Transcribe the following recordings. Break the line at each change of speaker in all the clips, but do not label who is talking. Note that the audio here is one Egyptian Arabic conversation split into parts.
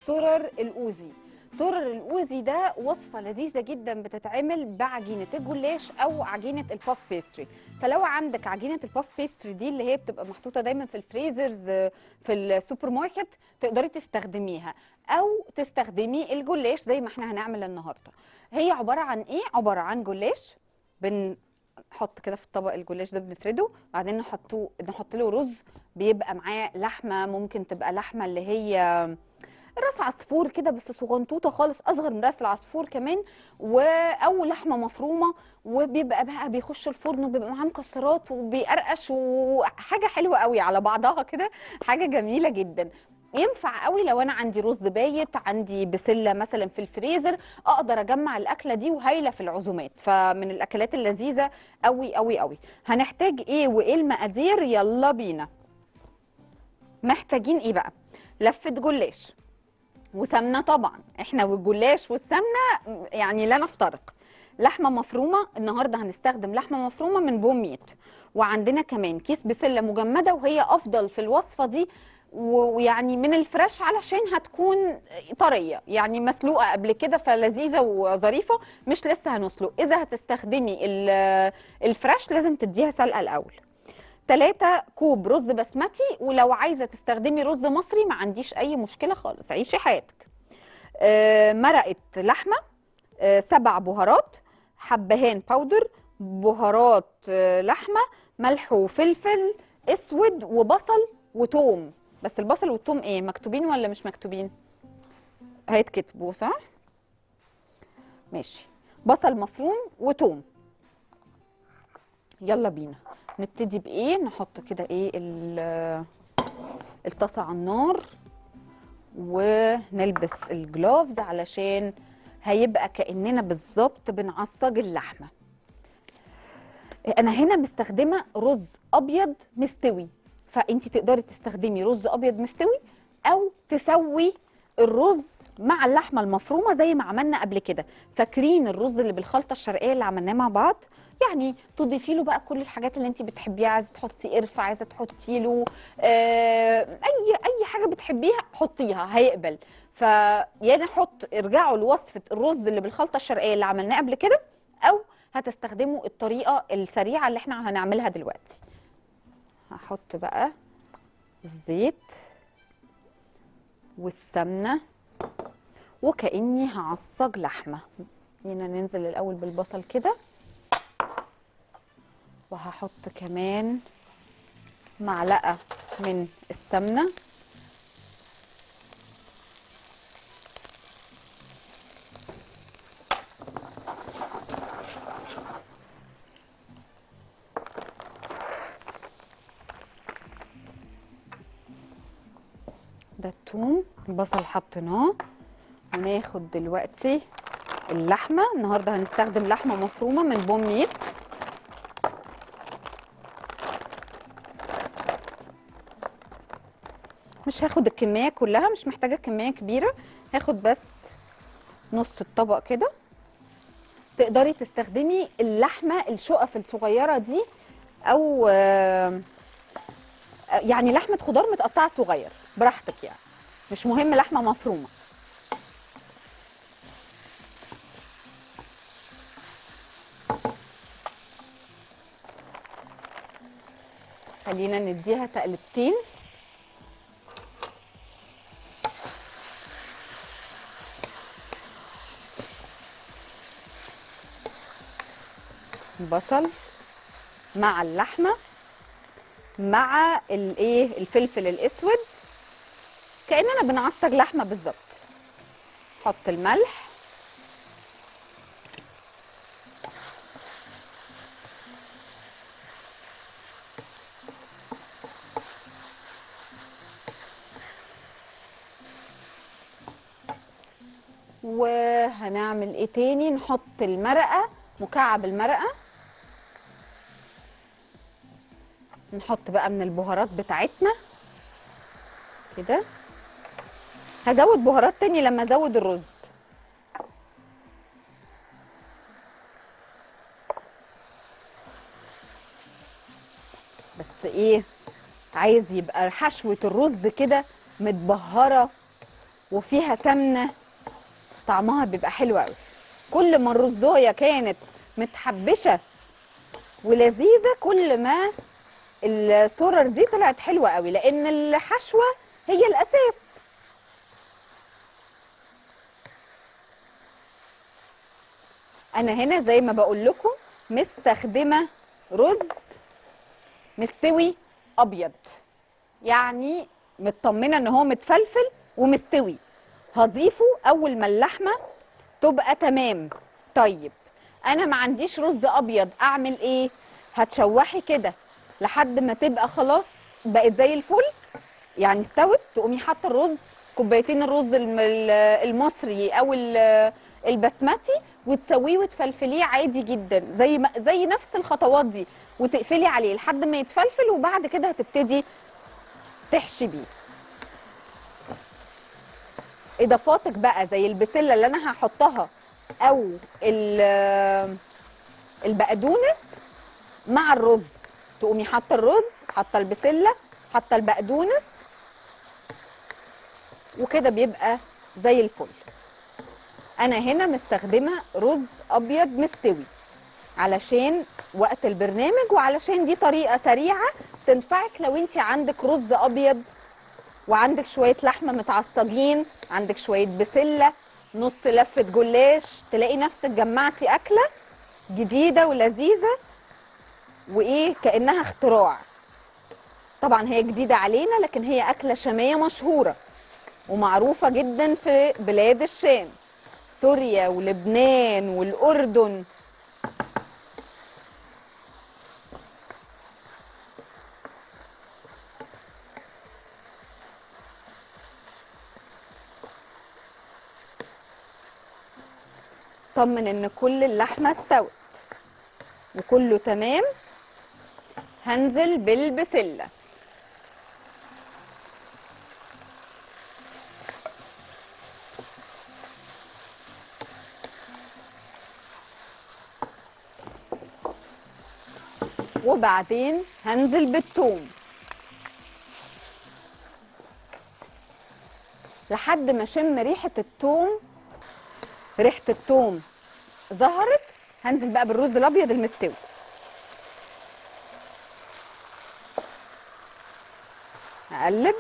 سرر الاوزي سرر الاوزي ده وصفه لذيذه جدا بتتعمل بعجينه الجلاش او عجينه الباف بيستري فلو عندك عجينه الباف بيستري دي اللي هي بتبقى محطوطه دايما في الفريزرز آه، في السوبر ماركت تقدري تستخدميها او تستخدمي الجلاش زي ما احنا هنعمل النهارده هي عباره عن ايه عباره عن جلاش بنحط كده في الطبق الجلاش ده بنفرده بعدين نحطه نحط له رز بيبقى معاه لحمه ممكن تبقى لحمه اللي هي راس عصفور كده بس صغنطوطه خالص اصغر من راس العصفور كمان و... او لحمه مفرومه وبيبقى بقى بيخش الفرن وبيبقى معاه مكسرات وبيقرقش وحاجه حلوه قوي على بعضها كده حاجه جميله جدا ينفع قوي لو انا عندي رز بايت عندي بسله مثلا في الفريزر اقدر اجمع الاكله دي وهايله في العزومات فمن الاكلات اللذيذه قوي قوي قوي هنحتاج ايه وايه المقادير يلا بينا محتاجين ايه بقى لفه جلاش وسمنه طبعا احنا والجلاش والسمنه يعني لا نفترق لحمه مفرومه النهارده هنستخدم لحمه مفرومه من بوم ميت وعندنا كمان كيس بسله مجمده وهي افضل في الوصفه دي و- ويعني من الفريش علشان هتكون طريه يعني مسلوقه قبل كده فلذيذه وظريفه مش لسه هنسلق اذا هتستخدمي ال- الفريش لازم تديها سلقه الاول 3 كوب رز بسمتي ولو عايزه تستخدمي رز مصري ما عنديش اي مشكله خالص عيشي حياتك آه، مرقه لحمه آه، سبع بهارات حبهان باودر بهارات آه، لحمه ملح وفلفل اسود وبصل وتوم بس البصل والثوم ايه مكتوبين ولا مش مكتوبين هيتكتبوا صح ماشي بصل مفروم وتوم يلا بينا نبتدي بايه نحط كده ايه ال- الطاسه على النار ونلبس الجلوفز علشان هيبقى كاننا بالظبط بنعصج اللحمه انا هنا مستخدمه رز ابيض مستوي فانت تقدري تستخدمي رز ابيض مستوي او تسوي الرز مع اللحمه المفرومه زي ما عملنا قبل كده فاكرين الرز اللي بالخلطه الشرقيه اللي عملناه مع بعض يعني تضيفي له بقى كل الحاجات اللي انت بتحبيها عايزه تحطي قرفه عايزه تحطي له آه اي اي حاجه بتحبيها حطيها هيقبل فيا نحط ارجعوا لوصفه الرز اللي بالخلطه الشرقيه اللي عملناه قبل كده او هتستخدموا الطريقه السريعه اللي احنا هنعملها دلوقتي هحط بقى الزيت والسمنه وكاني هعصج لحمه هنا ننزل الاول بالبصل كده وهحط كمان معلقه من السمنه ده الثوم البصل حطيناه وناخد دلوقتي اللحمه النهارده هنستخدم لحمه مفرومه من بوم ميت مش هاخد الكميه كلها مش محتاجه كميه كبيره هاخد بس نص الطبق كده تقدري تستخدمي اللحمه الشقف الصغيره دي او آه، يعني لحمه خضار متقطعه صغير براحتك يعني مش مهم لحمه مفرومه خلينا نديها تقلبتين بصل مع اللحمه مع الايه الفلفل الاسود كاننا بنعصج لحمه بالظبط حط الملح وهنعمل ايه تاني نحط المرقه مكعب المرقه نحط بقى من البهارات بتاعتنا كده هزود بهارات تاني لما ازود الرز بس ايه عايز يبقى حشوة الرز كده متبهرة وفيها سمنه طعمها بيبقى حلو قوي كل ما الرزايه كانت متحبشه ولذيذه كل ما السرر دي طلعت حلوه قوي لان الحشوه هي الاساس انا هنا زي ما بقول لكم مستخدمه رز مستوي ابيض يعني مطمنه ان هو متفلفل ومستوي هضيفه اول ما اللحمه تبقى تمام طيب انا ما عنديش رز ابيض اعمل ايه هتشوحي كده لحد ما تبقى خلاص بقت زي الفل يعني استوت تقومي حاطه الرز كوبايتين الرز الم- ال- المصري او ال- البسمتي وتسويه وتفلفليه عادي جدا زي ما زي نفس الخطوات دي وتقفلي عليه لحد ما يتفلفل وبعد كده هتبتدي تحشي بيه اضافاتك بقى زي البسله اللي انا هحطها او ال- البقدونس مع الرز تقومي حاطه الرز حاطه البسله حاطه البقدونس وكده بيبقى زي الفل انا هنا مستخدمه رز ابيض مستوي علشان وقت البرنامج وعلشان دي طريقه سريعه تنفعك لو انت عندك رز ابيض وعندك شويه لحمه متعصجين عندك شويه بسله نص لفه جلاش تلاقي نفسك جمعتي اكله جديده ولذيذه وايه كانها اختراع طبعا هي جديده علينا لكن هي اكله شاميه مشهوره ومعروفه جدا في بلاد الشام سوريا ولبنان والاردن طمن ان كل اللحمه استوت وكله تمام هنزل بالبسله وبعدين هنزل بالثوم لحد ما اشم ريحه الثوم ريحه الثوم ظهرت هنزل بقى بالرز الابيض المستوي هقلب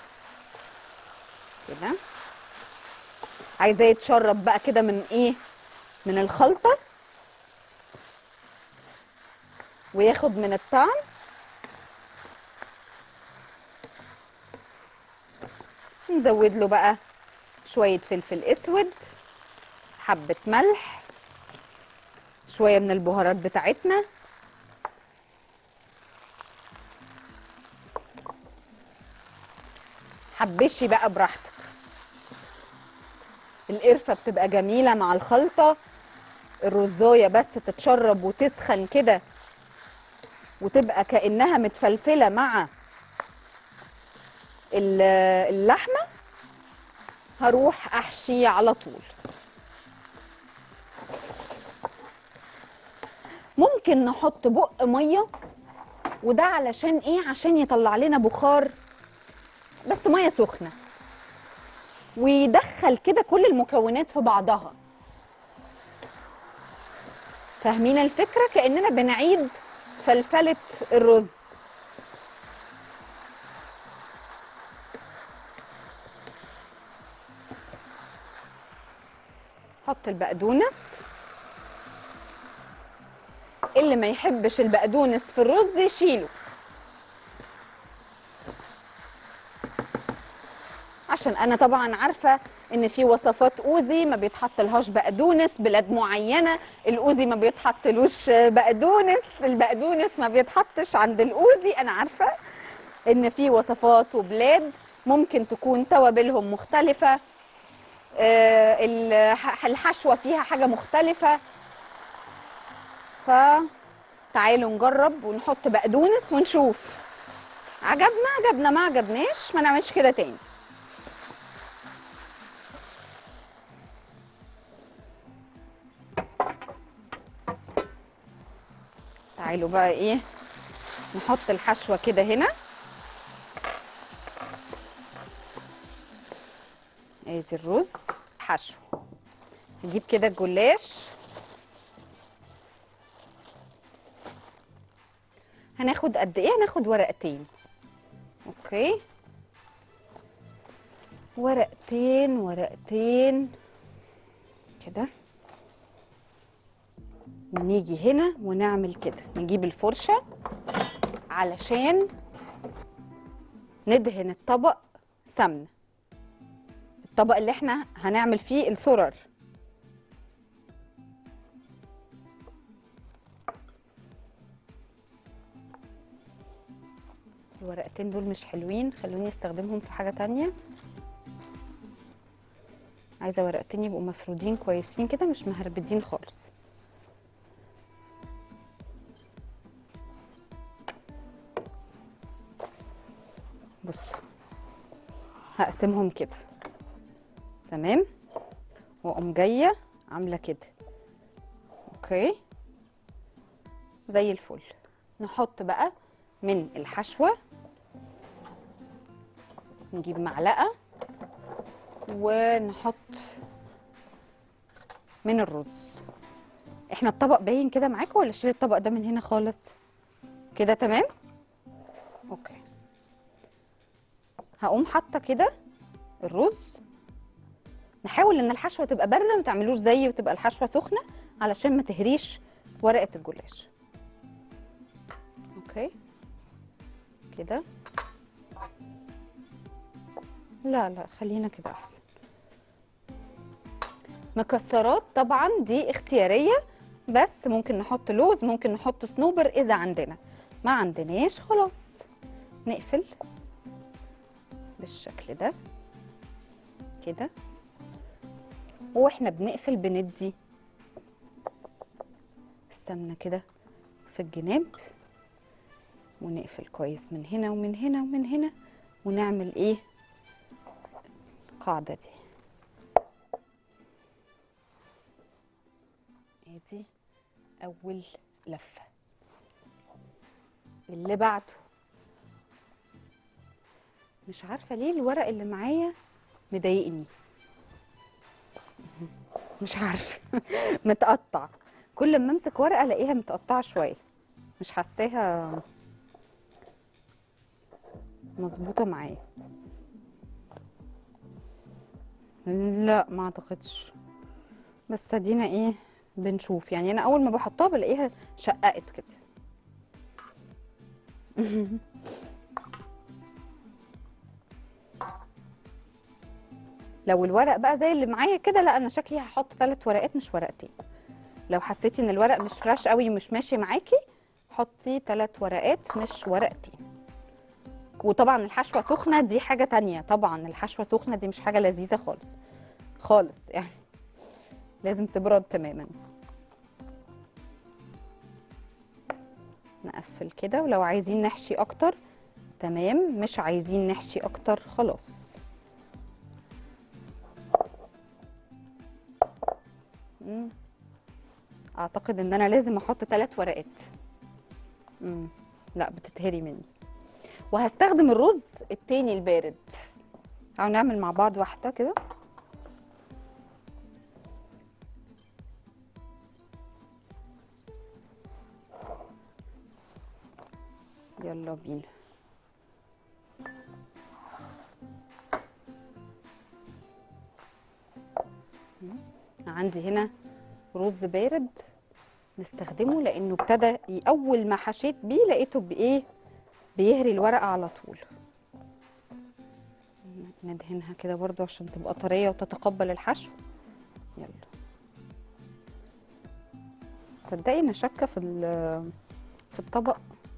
كده عايزاه يتشرب بقى كده من ايه من الخلطه وياخد من الطعم نزود له بقى شويه فلفل اسود حبه ملح شويه من البهارات بتاعتنا حبشي بقى براحتك القرفه بتبقى جميله مع الخلطه الرزايه بس تتشرب وتسخن كده وتبقى كانها متفلفله مع ال- اللحمه هروح احشي على طول ممكن نحط بق ميه وده علشان ايه عشان يطلع لنا بخار بس ميه سخنه ويدخل كده كل المكونات في بعضها فاهمين الفكره كاننا بنعيد فلفله الرز حط البقدونس اللي ما يحبش البقدونس في الرز يشيله عشان انا طبعا عارفه ان في وصفات اوزي ما بيتحط لهاش بقدونس بلاد معينه الاوزي ما بيتحطلوش بقدونس البقدونس ما بيتحطش عند الاوزي انا عارفه ان في وصفات وبلاد ممكن تكون توابلهم مختلفه آه، الح- الحشوه فيها حاجه مختلفه فتعالوا نجرب ونحط بقدونس ونشوف عجبنا عجبنا ما عجبناش ما نعملش كده تاني تعالوا بقى ايه نحط الحشوه كده هنا ادي ادي الرز حشو نجيب كده الجلاش هناخد قد ايه هناخد ورقتين اوكي ورقتين ورقتين كده ونيجي هنا ونعمل كده نجيب الفرشة علشان ندهن الطبق سمنة الطبق اللي احنا هنعمل فيه السرر الورقتين دول مش حلوين خلوني استخدمهم في حاجة تانية عايزة ورقتين يبقوا مفرودين كويسين كده مش مهربدين خالص بصوا هقسمهم كده تمام واقوم جايه عامله كده اوكي زي الفل نحط بقى من الحشوه نجيب معلقه ونحط من الرز احنا الطبق باين كده معاكم ولا اشيل الطبق ده من هنا خالص كده تمام اوكي هقوم حاطه كده الرز نحاول ان الحشوه تبقى بارده ما تعملوش زيي وتبقى الحشوه سخنه علشان ما تهريش ورقه الجلاش اوكي كده لا لا خلينا كده احسن مكسرات طبعا دي اختياريه بس ممكن نحط لوز ممكن نحط صنوبر اذا عندنا ما عندناش خلاص نقفل بالشكل ده كده واحنا بنقفل بندي السمنه كده في الجناب ونقفل كويس من هنا ومن هنا ومن هنا ونعمل ايه القاعده دي ادي اول لفه اللي بعده مش عارفه ليه الورق اللي معايا مضايقني مش عارفه متقطع كل ما امسك ورقه الاقيها متقطعه شويه مش حاساها مظبوطه معايا لا ما اعتقدش بس ادينا ايه بنشوف يعني انا اول ما بحطها بلاقيها شققت كده لو الورق بقى زي اللي معايا كده لا انا شكلي هحط ثلاث ورقات مش ورقتين لو حسيتي ان الورق مش فريش قوي ومش ماشي معاكي حطي ثلاث ورقات مش ورقتين وطبعا الحشوه سخنه دي حاجه تانية طبعا الحشوه سخنه دي مش حاجه لذيذه خالص خالص يعني لازم تبرد تماما نقفل كده ولو عايزين نحشي اكتر تمام مش عايزين نحشي اكتر خلاص مم. اعتقد ان انا لازم احط ثلاث ورقات مم. لا بتتهري مني وهستخدم الرز التاني البارد تعالوا نعمل مع بعض واحده كده يلا بينا مم. عندي هنا رز بارد نستخدمه لانه ابتدى ي- اول ما حشيت بيه لقيته بايه بيهري الورقه على طول ندهنها كده برضو عشان تبقى طريه وتتقبل الحشو يلا صدقي انا شاكه في ال- في الطبق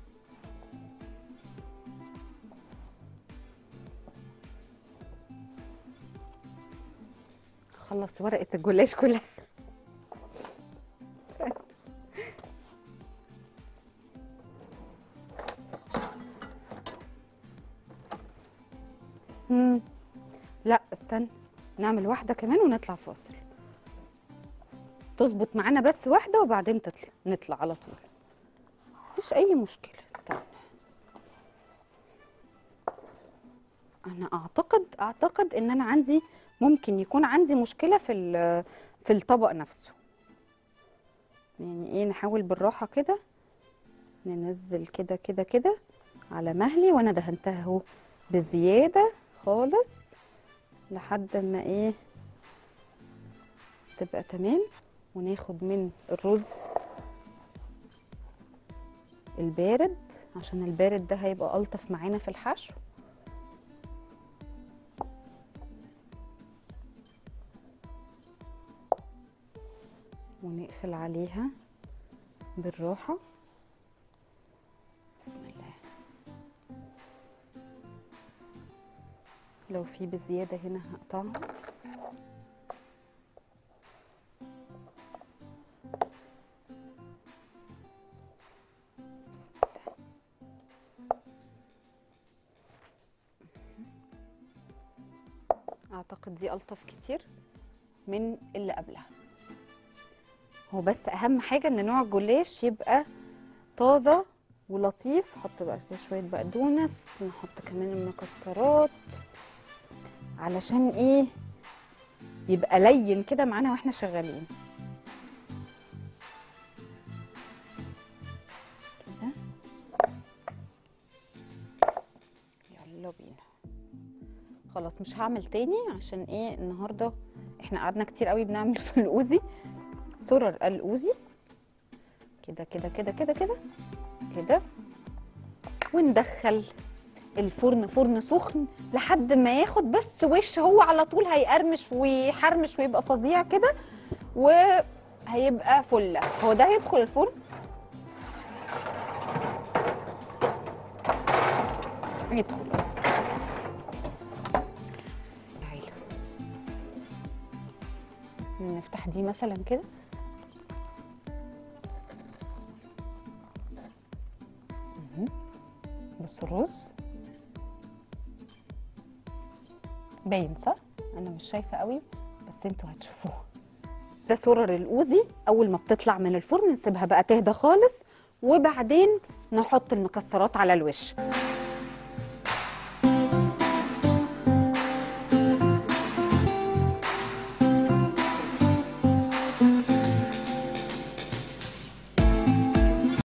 خلص ورقه الجلاش كلها مم. لا استنى نعمل واحدة كمان ونطلع فاصل تظبط معانا بس واحدة وبعدين تطلع نطلع على طول مفيش أي مشكلة استنى أنا أعتقد أعتقد إن أنا عندي ممكن يكون عندي مشكله في ال- في الطبق نفسه يعني ايه نحاول بالراحه كده ننزل كده كده كده على مهلي وانا دهنتها اهو بزياده خالص لحد ما ايه تبقى تمام وناخد من الرز البارد عشان البارد ده هيبقى ألطف معانا في الحشو ونقفل عليها بالراحة بسم الله لو في بزيادة هنا هقطعها بسم الله اعتقد دي الطف كتير من اللي قبلها هو بس اهم حاجه ان نوع الجلاش يبقى طازه ولطيف حط بقى كده شويه بقدونس نحط كمان المكسرات علشان ايه يبقى لين كده معانا واحنا شغالين كده يلا بينا خلاص مش هعمل تاني عشان ايه النهارده احنا قعدنا كتير قوي بنعمل في الاوزي سرر الاوزي كده كده كده كده كده كده وندخل الفرن فرن سخن لحد ما ياخد بس وش هو على طول هيقرمش ويحرمش ويبقى فظيع كده وهيبقى فله هو ده هيدخل الفرن يدخل تعالى نفتح دي مثلا كده مهم. بص الرز باين صح انا مش شايفه قوي بس انتوا هتشوفوه ده سرر الاوزي اول ما بتطلع من الفرن نسيبها بقى تهدى خالص وبعدين نحط المكسرات على الوش